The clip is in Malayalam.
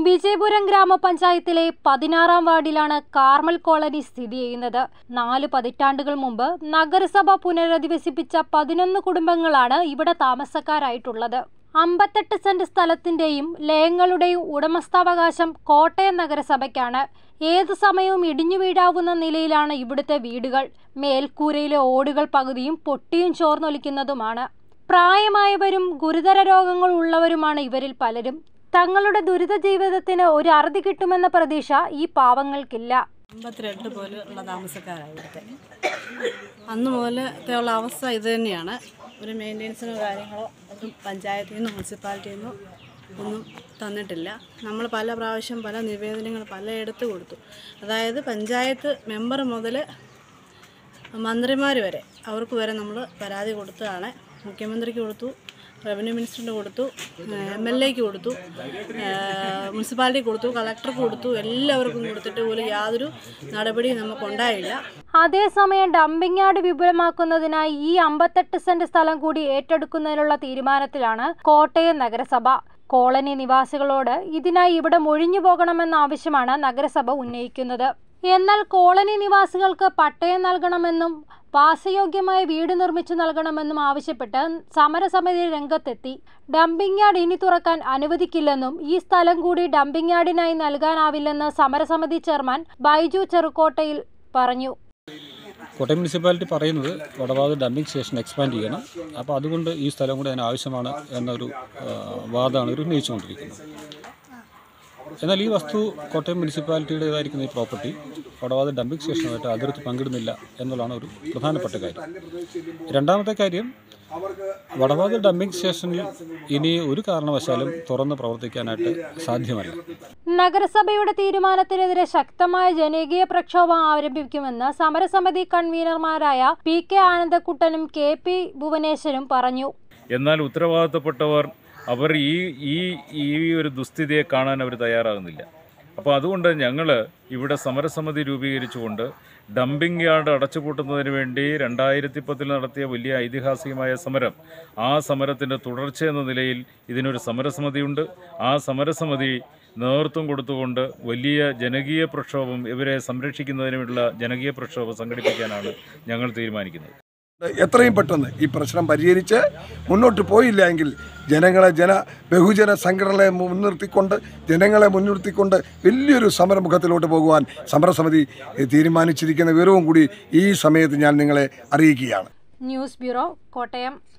വിജയപുരം ഗ്രാമപഞ്ചായത്തിലെ പതിനാറാം വാർഡിലാണ് കാർമൽ കോളനി സ്ഥിതി ചെയ്യുന്നത് നാല് പതിറ്റാണ്ടുകൾ മുമ്പ് നഗരസഭ പുനരധിവസിപ്പിച്ച പതിനൊന്ന് കുടുംബങ്ങളാണ് ഇവിടെ താമസക്കാരായിട്ടുള്ളത് അമ്പത്തെട്ട് സെന്റ് സ്ഥലത്തിന്റെയും ലയങ്ങളുടെയും ഉടമസ്ഥാവകാശം കോട്ടയം നഗരസഭയ്ക്കാണ് ഏതു സമയവും ഇടിഞ്ഞു വീഴാവുന്ന നിലയിലാണ് ഇവിടുത്തെ വീടുകൾ മേൽക്കൂരയിലെ ഓടുകൾ പകുതിയും പൊട്ടിയും ചോർന്നൊലിക്കുന്നതുമാണ് പ്രായമായവരും ഗുരുതര രോഗങ്ങൾ ഉള്ളവരുമാണ് ഇവരിൽ പലരും തങ്ങളുടെ ദുരിത ജീവിതത്തിന് ഒരു അറുതി കിട്ടുമെന്ന പ്രതീക്ഷ ഈ പാവങ്ങൾക്കില്ല അമ്പത്തിരണ്ട് പോലും ഉള്ള താമസക്കാരാണ് ഇവിടുത്തെ അന്ന് മുതലത്തെ ഉള്ള അവസ്ഥ ഇത് തന്നെയാണ് ഒരു മെയിൻ്റെനൻസിനോ കാര്യങ്ങളോ ഒന്നും പഞ്ചായത്തിൽ നിന്നും മുനിസിപ്പാലിറ്റിയിൽ നിന്നും ഒന്നും തന്നിട്ടില്ല നമ്മൾ പല പ്രാവശ്യം പല നിവേദനങ്ങൾ പലയിടത്ത് കൊടുത്തു അതായത് പഞ്ചായത്ത് മെമ്പർ മുതൽ മന്ത്രിമാർ വരെ അവർക്ക് വരെ നമ്മൾ പരാതി കൊടുത്തതാണ് മുഖ്യമന്ത്രിക്ക് കൊടുത്തു റവന്യൂ മിനിസ്റ്ററിന് കൊടുത്തു എം എൽ എക്ക് കൊടുത്തു മുനിസിപ്പാലിറ്റി കൊടുത്തു കളക്ടർക്ക് കൊടുത്തു എല്ലാവർക്കും കൊടുത്തിട്ട് പോലും യാതൊരു നടപടിയും നമുക്കുണ്ടായില്ല അതേസമയം ഡംപിംഗ് യാർഡ് വിപുലമാക്കുന്നതിനായി ഈ അമ്പത്തെട്ട് സെന്റ് സ്ഥലം കൂടി ഏറ്റെടുക്കുന്നതിനുള്ള തീരുമാനത്തിലാണ് കോട്ടയം നഗരസഭ കോളനി നിവാസികളോട് ഇതിനായി ഇവിടെ ഒഴിഞ്ഞു പോകണമെന്ന ആവശ്യമാണ് നഗരസഭ ഉന്നയിക്കുന്നത് എന്നാൽ കോളനി നിവാസികൾക്ക് പട്ടയം നൽകണമെന്നും വാസയോഗ്യമായ വീട് നിർമ്മിച്ചു നൽകണമെന്നും ആവശ്യപ്പെട്ട് സമരസമിതി രംഗത്തെത്തി ഡംപിംഗ് യാർഡ് ഇനി തുറക്കാൻ അനുവദിക്കില്ലെന്നും ഈ സ്ഥലം കൂടി ഡംപിംഗ് യാർഡിനായി നൽകാനാവില്ലെന്ന് സമരസമിതി ചെയർമാൻ ബൈജു ചെറുക്കോട്ടയിൽ പറഞ്ഞു കോട്ടയം മുനിസിപ്പാലിറ്റി പറയുന്നത് വടവാത് ഡംപിംഗ് സ്റ്റേഷൻ എക്സ്പാൻഡ് ചെയ്യണം അപ്പോൾ അതുകൊണ്ട് ഈ സ്ഥലം കൂടി അതിന് ആവശ്യമാണ് എന്നൊരു ആ, വാദമാണ് ഇവർ ഉന്നയിച്ചുകൊണ്ടിരിക്കുന്നത് എന്നാൽ ഈ വസ്തു കോട്ടയം മുനിസിപ്പാലിറ്റിയുടേതായിരിക്കുന്ന ഈ പ്രോപ്പർട്ടി വടവാത് ഡംപിംഗ് സ്റ്റേഷനുമായിട്ട് അതിർത്തി പങ്കിടുന്നില്ല എന്നുള്ളതാണ് ഒരു പ്രധാനപ്പെട്ട കാര്യം രണ്ടാമത്തെ കാര്യം വടവാത് ഡംപിംഗ് സ്റ്റേഷനിൽ ഇനി ഒരു കാരണവശാലും തുറന്ന് പ്രവർത്തിക്കാനായിട്ട് സാധ്യമല്ല നഗരസഭയുടെ തീരുമാനത്തിനെതിരെ ശക്തമായ ജനകീയ പ്രക്ഷോഭം ആരംഭിക്കുമെന്ന് സമരസമിതി കൺവീനർമാരായ പി കെ ആനന്ദക്കുട്ടനും കെ പി ഭുവനേശ്വരും പറഞ്ഞു എന്നാൽ ഉത്തരവാദിത്തപ്പെട്ടവർ അവർ ഈ ഈ ഈ ഒരു ദുസ്ഥിതിയെ കാണാൻ അവർ തയ്യാറാകുന്നില്ല അപ്പോൾ അതുകൊണ്ട് ഞങ്ങൾ ഇവിടെ സമരസമിതി രൂപീകരിച്ചുകൊണ്ട് ഡംപിംഗ് യാർഡ് അടച്ചുപൂട്ടുന്നതിന് വേണ്ടി രണ്ടായിരത്തി പത്തിൽ നടത്തിയ വലിയ ഐതിഹാസികമായ സമരം ആ സമരത്തിൻ്റെ തുടർച്ച എന്ന നിലയിൽ ഇതിനൊരു സമരസമിതിയുണ്ട് ആ സമരസമിതി നേതൃത്വം കൊടുത്തുകൊണ്ട് വലിയ ജനകീയ പ്രക്ഷോഭം ഇവരെ സംരക്ഷിക്കുന്നതിനുള്ള ജനകീയ പ്രക്ഷോഭം സംഘടിപ്പിക്കാനാണ് ഞങ്ങൾ തീരുമാനിക്കുന്നത് എത്രയും പെട്ടെന്ന് ഈ പ്രശ്നം പരിഹരിച്ച് മുന്നോട്ട് പോയില്ല എങ്കിൽ ജനങ്ങളെ ജന ബഹുജന സംഘടനകളെ മുൻനിർത്തിക്കൊണ്ട് ജനങ്ങളെ മുൻനിർത്തിക്കൊണ്ട് വലിയൊരു സമരമുഖത്തിലോട്ട് പോകുവാൻ സമരസമിതി തീരുമാനിച്ചിരിക്കുന്ന വിവരവും കൂടി ഈ സമയത്ത് ഞാൻ നിങ്ങളെ അറിയിക്കുകയാണ് ന്യൂസ് ബ്യൂറോ കോട്ടയം